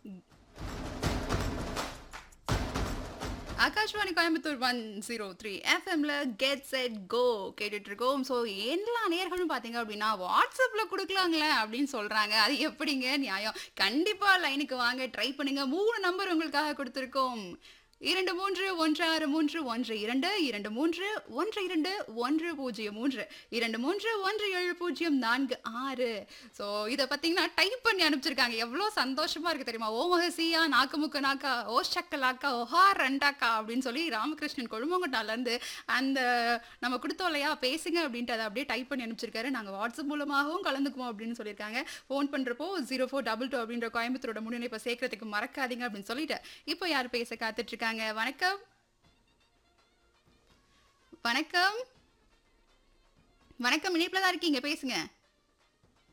Akashvani Coimbatore one zero three எஃப்எம்ல get set go கேட்டுட்டு இருக்கோம் ஸோ எல்லா நேர்களும் பார்த்தீங்க அப்படின்னா வாட்ஸ்அப்ல கொடுக்கலாங்களே அப்படின்னு சொல்றாங்க அது எப்படிங்க நியாயம் கண்டிப்பா லைனுக்கு வாங்க ட்ரை பண்ணுங்க மூணு நம்பர் உங்களுக்காக கொடுத்துருக்கோம் இரண்டு மூன்று ஒன்று ஆறு மூன்று ஒன்று இரண்டு இரண்டு மூன்று ஒன்று இரண்டு ஒன்று பூஜ்ஜியம் மூன்று இரண்டு மூன்று ஒன்று ஏழு பூஜ்ஜியம் நான்கு ஆறு ஸோ இதை பார்த்தீங்கன்னா டைப் பண்ணி அனுப்பிச்சிருக்காங்க எவ்வளோ சந்தோஷமா இருக்கு தெரியுமா ஓ மகசியா நாக்குமுக்கு நாக்கா ஓ சக்கலாக்கா ஓஹா ரெண்டாக்கா அப்படின்னு சொல்லி ராமகிருஷ்ணன் கொழுமங்கட்டால இருந்து அந்த நம்ம கொடுத்தோம் இல்லையா பேசுங்க அப்படின்ட்டு அதை அப்படியே டைப் பண்ணி அனுப்பிச்சிருக்காரு நாங்கள் வாட்ஸ்அப் மூலமாகவும் கலந்துக்குவோம் அப்படின்னு சொல்லியிருக்காங்க ஃபோன் பண்ணுறப்போ ஜீரோ ஃபோர் டபுள் டூ அப்படின்ற கோயம்புத்தூரோட முன்னிணைப்பை சேர்க்கறதுக்கு மறக்காதீங்க அப்படின்னு சொல்லிட்டு இப்போ யார் பேச காத்துட்டு இருக்காங்க வணக்கம் வணக்கம் வணக்கம் இணைப்பில் தான் இருக்கீங்க பேசுங்க